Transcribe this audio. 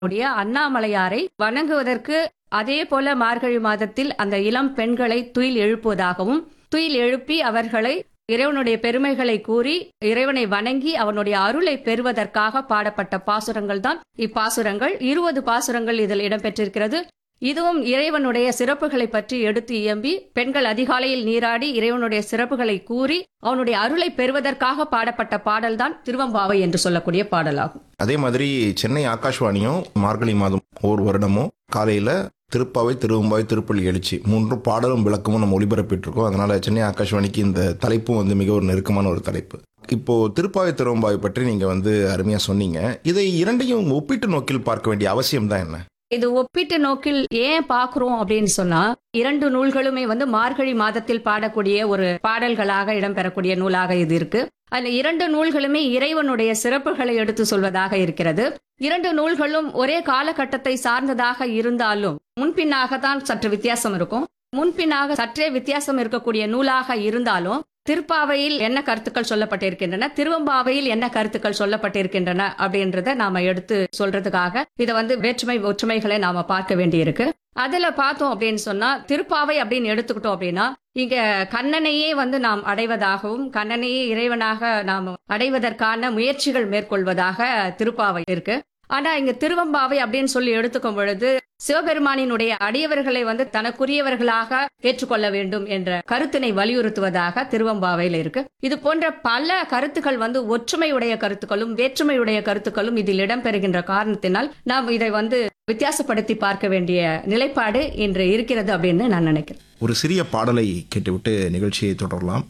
உடைய அண்ணாமலையாரை வணங்குவதற்கு அதே போல மார்கழி மாதத்தில் அந்த இளம் பெண்களை துயில் எழுப்புவதாகவும் துயில் எழுப்பி அவர்களை இறைவனுடைய பெருமைகளை கூறி இறைவனை வணங்கி அவனுடைய அருளை பெறுவதற்காக பாடப்பட்ட பாசுரங்கள் தான் இப்பாசுரங்கள் இருபது பாசுரங்கள் இதில் இடம்பெற்றிருக்கிறது இதுவும் இறைவனுடைய சிறப்புகளை பற்றி எடுத்து இயம்பி பெண்கள் அதிகாலையில் நீராடி இறைவனுடைய சிறப்புகளை கூறி அவனுடைய அருளை பெறுவதற்காக பாடப்பட்ட பாடல்தான் திருவம்பாவை என்று சொல்லக்கூடிய பாடலாகும் அதே மாதிரி சென்னை ஆகாஷ்வாணியும் மார்கழி மாதம் ஒவ்வொரு வருடமும் காலையில திருப்பாவை திருவம்பாவை திருப்பள்ளி எழுச்சி மூன்று பாடலும் விளக்கமும் நம்ம ஒளிபரப்பிட்டு இருக்கோம் அதனால சென்னை ஆகாஷ்வாணிக்கு இந்த தலைப்பும் வந்து மிக ஒரு நெருக்கமான ஒரு தலைப்பு இப்போ திருப்பாவை திருவம்பாவை பற்றி நீங்க வந்து அருமையா சொன்னீங்க இதை இரண்டையும் ஒப்பிட்டு நோக்கில் பார்க்க வேண்டிய அவசியம் தான் என்ன இது ஒப்பீட்டு நோக்கில் ஏன் பார்க்கிறோம் அப்படின்னு சொன்னா இரண்டு நூல்களுமே வந்து மார்கழி மாதத்தில் பாடக்கூடிய ஒரு பாடல்களாக இடம்பெறக்கூடிய நூலாக இது இருக்கு அந்த இரண்டு நூல்களுமே இறைவனுடைய சிறப்புகளை எடுத்து சொல்வதாக இருக்கிறது இரண்டு நூல்களும் ஒரே காலகட்டத்தை சார்ந்ததாக இருந்தாலும் முன்பின்னாக தான் சற்று வித்தியாசம் இருக்கும் முன்பின்னாக சற்றே வித்தியாசம் இருக்கக்கூடிய நூலாக இருந்தாலும் திருப்பாவையில் என்ன கருத்துக்கள் சொல்லப்பட்டிருக்கின்றன திருவம்பாவையில் என்ன கருத்துக்கள் சொல்லப்பட்டிருக்கின்றன அப்படின்றத நாம எடுத்து சொல்றதுக்காக இதை வந்து வேற்றுமை ஒற்றுமைகளை நாம பார்க்க வேண்டியிருக்கு அதுல பார்த்தோம் அப்படின்னு சொன்னா திருப்பாவை அப்படின்னு எடுத்துக்கிட்டோம் அப்படின்னா இங்க கண்ணனையே வந்து நாம் அடைவதாகவும் கண்ணனையே இறைவனாக நாம் அடைவதற்கான முயற்சிகள் மேற்கொள்வதாக திருப்பாவை இருக்கு ஆனா இங்க திருவம்பாவை அப்படின்னு சொல்லி எடுத்துக்கும் பொழுது சிவபெருமானினுடைய அடியவர்களை வந்து தனக்குரியவர்களாக ஏற்றுக்கொள்ள வேண்டும் என்ற கருத்தினை வலியுறுத்துவதாக திருவம்பாவையில் இருக்கு இது போன்ற பல கருத்துக்கள் வந்து ஒற்றுமையுடைய கருத்துக்களும் வேற்றுமையுடைய கருத்துக்களும் இதில் இடம்பெறுகின்ற காரணத்தினால் நாம் இதை வந்து வித்தியாசப்படுத்தி பார்க்க வேண்டிய நிலைப்பாடு இன்று இருக்கிறது அப்படின்னு நான் நினைக்கிறேன் ஒரு சிறிய பாடலை கேட்டுவிட்டு நிகழ்ச்சியை தொடரலாம்